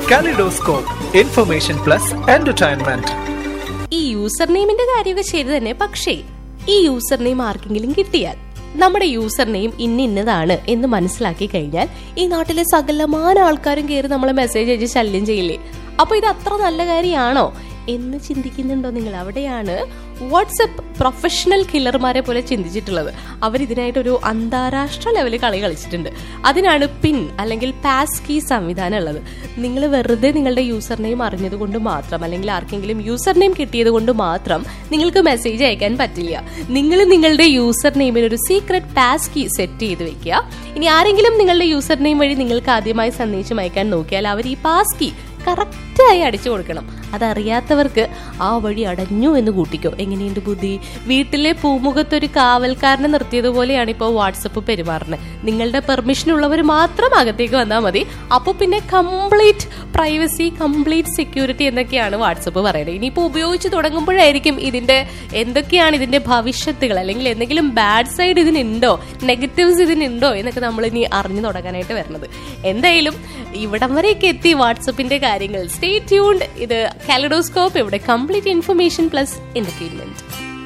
kaleidoscope information plus entertainment ഈ user നെയിമിന്റെ കാര്യമൊക്കെ ശരി തന്നെ പക്ഷേ ഈ യൂസർ നെയിം ആർക്കെങ്കിലും കിട്ടിയാൽ നമ്മുടെ യൂസർ നെയിം ഇന്ന ഇന്നതാണ് എന്ന് മനസ്സിലാക്കി കഴിഞ്ഞാൽ ഈ നാട്ടിലെ സകലമാന ആൾക്കാരും കയറി നമ്മളെ മെസ്സേജ് അയച്ച് ശല്യം ചെയ്യില്ലേ അപ്പൊ ഇത് അത്ര നല്ല കാര്യമാണോ എന്ന് ചിന്തിക്കുന്നുണ്ടോ നിങ്ങൾ അവിടെയാണ് വാട്സപ്പ് പ്രൊഫഷണൽ കില്ലർമാരെ പോലെ ചിന്തിച്ചിട്ടുള്ളത് അവർ ഇതിനായിട്ടൊരു അന്താരാഷ്ട്ര ലെവലിൽ കളി കളിച്ചിട്ടുണ്ട് അതിനാണ് പിൻ അല്ലെങ്കിൽ പാസ് കീ സംവിധാനം ഉള്ളത് നിങ്ങൾ വെറുതെ നിങ്ങളുടെ യൂസർ നെയിം അറിഞ്ഞത് കൊണ്ട് മാത്രം അല്ലെങ്കിൽ ആർക്കെങ്കിലും യൂസർ നെയിം കിട്ടിയത് കൊണ്ട് മാത്രം നിങ്ങൾക്ക് മെസ്സേജ് അയക്കാൻ പറ്റില്ല നിങ്ങൾ നിങ്ങളുടെ യൂസർ നെയിമിൽ ഒരു സീക്രട്ട് പാസ് കീ സെറ്റ് ചെയ്ത് വെക്കുക ഇനി ആരെങ്കിലും നിങ്ങളുടെ യൂസർ നെയിം വഴി നിങ്ങൾക്ക് ആദ്യമായി സന്ദേശം അയക്കാൻ നോക്കിയാൽ അവർ ഈ പാസ് കീ കറക്റ്റായി അടിച്ചു കൊടുക്കണം അതറിയാത്തവർക്ക് ആ വഴി അടഞ്ഞു എന്ന് കൂട്ടിക്കോ എങ്ങനെയുണ്ട് ബുദ്ധി വീട്ടിലെ പൂമുഖത്തൊരു കാവൽക്കാരനെ നിർത്തിയതുപോലെയാണ് ഇപ്പോൾ വാട്സപ്പ് പെരുമാറുന്നത് നിങ്ങളുടെ പെർമിഷൻ ഉള്ളവർ മാത്രം അകത്തേക്ക് വന്നാൽ മതി അപ്പോൾ പിന്നെ കംപ്ലീറ്റ് പ്രൈവസി കംപ്ലീറ്റ് സെക്യൂരിറ്റി എന്നൊക്കെയാണ് വാട്സപ്പ് പറയുന്നത് ഇനിയിപ്പോൾ ഉപയോഗിച്ച് തുടങ്ങുമ്പോഴായിരിക്കും ഇതിന്റെ എന്തൊക്കെയാണ് ഇതിന്റെ ഭവിഷ്യത്തുകൾ അല്ലെങ്കിൽ എന്തെങ്കിലും ബാഡ് സൈഡ് ഇതിനുണ്ടോ നെഗറ്റീവ്സ് ഇതിനുണ്ടോ എന്നൊക്കെ നമ്മൾ ഇനി അറിഞ്ഞു തുടങ്ങാനായിട്ട് വരുന്നത് എന്തായാലും ഇവിടം വരെയൊക്കെ എത്തി വാട്സപ്പിന്റെ കാര്യങ്ങൾ സ്റ്റേ ട്യൂൺഡ് ഇത് കാലഡോസ്കോപ്പ് ഇവിടെ കംപ്ലീറ്റ് ഇൻഫർമേഷൻ പ്ലസ് എന്റർടൈൻമെന്റ്